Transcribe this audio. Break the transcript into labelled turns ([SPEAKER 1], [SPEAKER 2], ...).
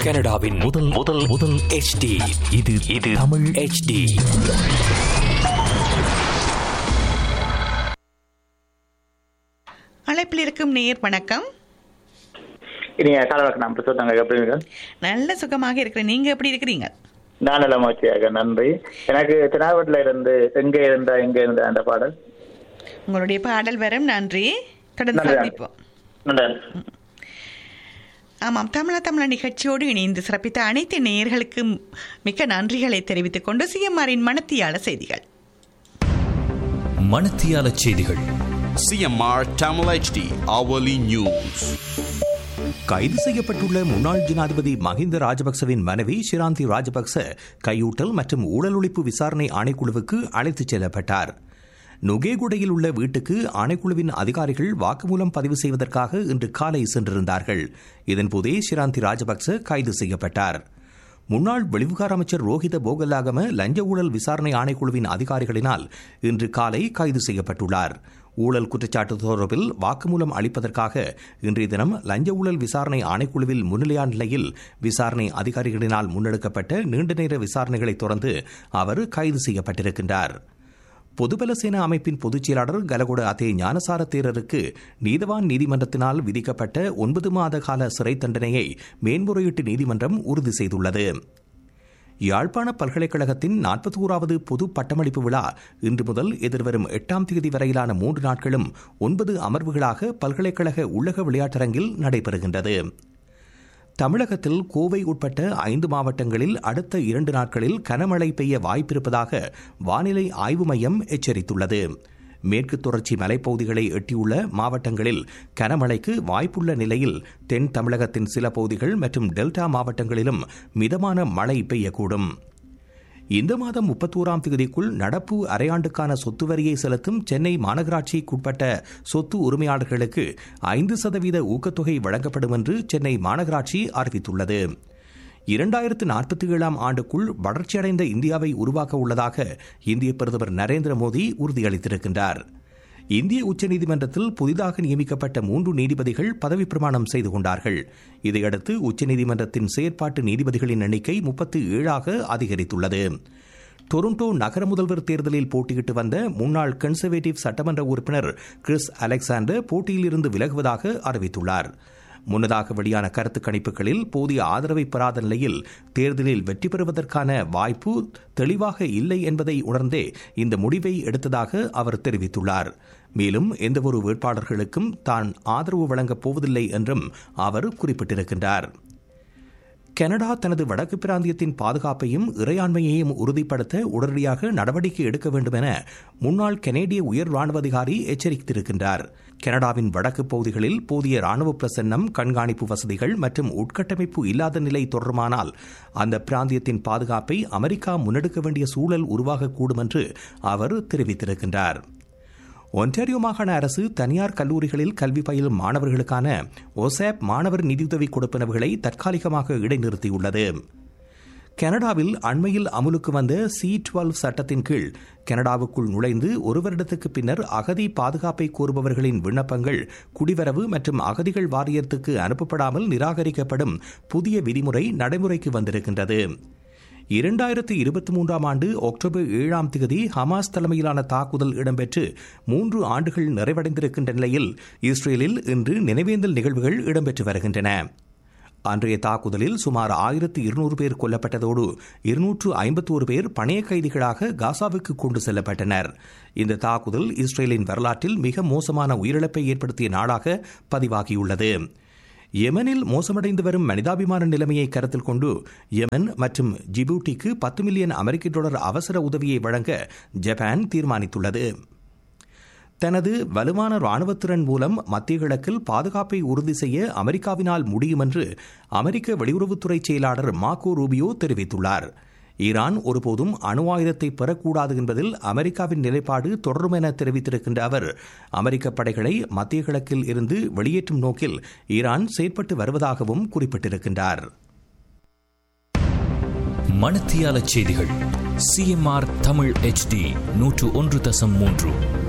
[SPEAKER 1] கனடாவின் முதல் முதல் முதல் HD இது இது தமிழ் HD
[SPEAKER 2] அழைப்பில் இருக்கும் நேர் வணக்கம்
[SPEAKER 3] இனிய காலவழக்கு நான் பிரசோத்தாங்க எப்படி இருக்கீங்க
[SPEAKER 2] நல்ல சுகமாக இருக்கிறேன் நீங்க எப்படி இருக்கிறீங்க
[SPEAKER 3] நான் நல்ல மகிழ்ச்சியாக நன்றி எனக்கு திருநாவட்டில இருந்து எங்கே இருந்தா எங்கே இருந்தா அந்த பாடல்
[SPEAKER 2] உங்களுடைய பாடல் வரும் நன்றி தொடர்ந்து
[SPEAKER 3] நன்றி.
[SPEAKER 2] சந்திப்போம்
[SPEAKER 3] நன்றி
[SPEAKER 2] ஆமாம் தமிழா தமிழா நிகழ்ச்சியோடு இணைந்து சிறப்பித்த அனைத்து நேயர்களுக்கும் மிக்க நன்றிகளை தெரிவித்துக் கொண்டு சிஎம்ஆரின் மனத்தியால செய்திகள்
[SPEAKER 1] மணத்தியால செய்திகள்
[SPEAKER 4] CMR Tamil HD hourly news.
[SPEAKER 5] கைது செய்யப்பட்டுள்ள முன்னாள் ஜனாதிபதி மஹிந்த ராஜபக்சவின் மனைவி ஷிராந்தி ராஜபக்ச கையூட்டல் மற்றும் ஊழல் ஒழிப்பு விசாரணை ஆணைக்குழுவுக்கு அழைத்துச் செல்லப்பட்டார் நுகேகுடையில் உள்ள வீட்டுக்கு ஆணைக்குழுவின் அதிகாரிகள் வாக்குமூலம் பதிவு செய்வதற்காக இன்று காலை சென்றிருந்தார்கள் இதன்போதே ஷிராந்தி ராஜபக்ச கைது செய்யப்பட்டார் முன்னாள் வெளிவிகார அமைச்சர் ரோஹித போகல்லாகம லஞ்ச ஊழல் விசாரணை ஆணைக்குழுவின் அதிகாரிகளினால் இன்று காலை கைது செய்யப்பட்டுள்ளார் ஊழல் குற்றச்சாட்டு தொடர்பில் வாக்குமூலம் அளிப்பதற்காக இன்றைய தினம் லஞ்ச ஊழல் விசாரணை ஆணைக்குழுவில் முன்னிலையான நிலையில் விசாரணை அதிகாரிகளினால் முன்னெடுக்கப்பட்ட நீண்ட நேர விசாரணைகளைத் தொடர்ந்து அவர் கைது செய்யப்பட்டிருக்கின்றார் பொதுபல சேனா அமைப்பின் பொதுச் செயலாளர் கலகொட அதே ஞானசார தேரருக்கு நீதவான் நீதிமன்றத்தினால் விதிக்கப்பட்ட ஒன்பது மாத கால சிறை தண்டனையை மேன்முறையீட்டு நீதிமன்றம் உறுதி செய்துள்ளது யாழ்ப்பாண பல்கலைக்கழகத்தின் நாற்பத்தி ஓராவது பொது பட்டமளிப்பு விழா இன்று முதல் எதிர்வரும் எட்டாம் தேதி வரையிலான மூன்று நாட்களும் ஒன்பது அமர்வுகளாக பல்கலைக்கழக உள்ளக விளையாட்டரங்கில் நடைபெறுகின்றது தமிழகத்தில் கோவை உட்பட்ட ஐந்து மாவட்டங்களில் அடுத்த இரண்டு நாட்களில் கனமழை பெய்ய வாய்ப்பிருப்பதாக வானிலை ஆய்வு மையம் எச்சரித்துள்ளது மேற்கு தொடர்ச்சி மலைப்பகுதிகளை எட்டியுள்ள மாவட்டங்களில் கனமழைக்கு வாய்ப்புள்ள நிலையில் தென் தமிழகத்தின் சில பகுதிகள் மற்றும் டெல்டா மாவட்டங்களிலும் மிதமான மழை பெய்யக்கூடும் இந்த மாதம் முப்பத்தோராம் தேதிக்குள் நடப்பு அரையாண்டுக்கான சொத்து வரியை செலுத்தும் சென்னை மாநகராட்சிக்குட்பட்ட சொத்து உரிமையாளர்களுக்கு ஐந்து சதவீத ஊக்கத்தொகை வழங்கப்படும் என்று சென்னை மாநகராட்சி அறிவித்துள்ளது இரண்டாயிரத்து நாற்பத்தி ஏழாம் ஆண்டுக்குள் வளர்ச்சியடைந்த இந்தியாவை உருவாக்க உள்ளதாக இந்திய பிரதமர் நரேந்திர மோடி உறுதியளித்திருக்கின்றார் இந்திய உச்சநீதிமன்றத்தில் புதிதாக நியமிக்கப்பட்ட மூன்று நீதிபதிகள் பதவி பிரமாணம் செய்து கொண்டார்கள் இதையடுத்து உச்சநீதிமன்றத்தின் செயற்பாட்டு நீதிபதிகளின் எண்ணிக்கை முப்பத்தி ஏழாக அதிகரித்துள்ளது டொரண்டோ நகர முதல்வர் தேர்தலில் போட்டியிட்டு வந்த முன்னாள் கன்சர்வேட்டிவ் சட்டமன்ற உறுப்பினர் கிறிஸ் அலெக்சாண்டர் போட்டியிலிருந்து விலகுவதாக அறிவித்துள்ளார் முன்னதாக வெளியான கருத்து கணிப்புகளில் போதிய ஆதரவை பெறாத நிலையில் தேர்தலில் வெற்றி பெறுவதற்கான வாய்ப்பு தெளிவாக இல்லை என்பதை உணர்ந்தே இந்த முடிவை எடுத்ததாக அவர் தெரிவித்துள்ளார் மேலும் எந்தவொரு வேட்பாளர்களுக்கும் தான் ஆதரவு வழங்கப் போவதில்லை என்றும் அவர் குறிப்பிட்டிருக்கின்றார் கனடா தனது வடக்கு பிராந்தியத்தின் பாதுகாப்பையும் இறையாண்மையையும் உறுதிப்படுத்த உடனடியாக நடவடிக்கை எடுக்க வேண்டும் என முன்னாள் கனேடிய உயர் ராணுவ அதிகாரி எச்சரித்திருக்கின்றார் கனடாவின் வடக்கு பகுதிகளில் போதிய ராணுவ பிரசன்னம் கண்காணிப்பு வசதிகள் மற்றும் உட்கட்டமைப்பு இல்லாத நிலை தொடருமானால் அந்த பிராந்தியத்தின் பாதுகாப்பை அமெரிக்கா முன்னெடுக்க வேண்டிய சூழல் உருவாகக்கூடும் என்று அவர் தெரிவித்திருக்கின்றார் ஒன்டாரியோ மாகாண அரசு தனியார் கல்லூரிகளில் கல்வி பயிலும் மாணவர்களுக்கான ஒசாப் மாணவர் நிதியுதவி கொடுப்பனவுகளை தற்காலிகமாக இடைநிறுத்தியுள்ளது கனடாவில் அண்மையில் அமுலுக்கு வந்த சி டுவெல் சட்டத்தின் கீழ் கனடாவுக்குள் நுழைந்து ஒரு வருடத்துக்கு பின்னர் அகதி பாதுகாப்பை கோருபவர்களின் விண்ணப்பங்கள் குடிவரவு மற்றும் அகதிகள் வாரியத்துக்கு அனுப்பப்படாமல் நிராகரிக்கப்படும் புதிய விதிமுறை நடைமுறைக்கு வந்திருக்கின்றது இரண்டாயிரத்தி இருபத்தி மூன்றாம் ஆண்டு அக்டோபர் ஏழாம் தேதி ஹமாஸ் தலைமையிலான தாக்குதல் இடம்பெற்று மூன்று ஆண்டுகள் நிறைவடைந்திருக்கின்ற நிலையில் இஸ்ரேலில் இன்று நினைவேந்தல் நிகழ்வுகள் இடம்பெற்று வருகின்றன அன்றைய தாக்குதலில் சுமார் ஆயிரத்து இருநூறு பேர் கொல்லப்பட்டதோடு இருநூற்று ஐம்பத்தோரு பேர் பணைய கைதிகளாக காசாவுக்கு கொண்டு செல்லப்பட்டனர் இந்த தாக்குதல் இஸ்ரேலின் வரலாற்றில் மிக மோசமான உயிரிழப்பை ஏற்படுத்திய நாளாக பதிவாகியுள்ளது யெமனில் மோசமடைந்து வரும் மனிதாபிமான நிலைமையை கருத்தில் கொண்டு யெமன் மற்றும் ஜிபூட்டிக்கு பத்து மில்லியன் அமெரிக்க டாலர் அவசர உதவியை வழங்க ஜப்பான் தீர்மானித்துள்ளது தனது வலுவான ராணுவத்திறன் மூலம் மத்திய கிழக்கில் பாதுகாப்பை உறுதி செய்ய அமெரிக்காவினால் முடியும் என்று அமெரிக்க வெளியுறவுத்துறை செயலாளர் மார்கோ ரூபியோ தெரிவித்துள்ளார் ஈரான் ஒருபோதும் அணு ஆயுதத்தை பெறக்கூடாது என்பதில் அமெரிக்காவின் நிலைப்பாடு தொடரும் என தெரிவித்திருக்கின்ற அவர் அமெரிக்க படைகளை மத்திய கிழக்கில் இருந்து வெளியேற்றும் நோக்கில் ஈரான் செயற்பட்டு வருவதாகவும் குறிப்பிட்டிருக்கின்றார்
[SPEAKER 1] மணத்தியால செய்திகள் சிஎம்ஆர் தமிழ் HD நூற்று ஒன்று தசம் மூன்று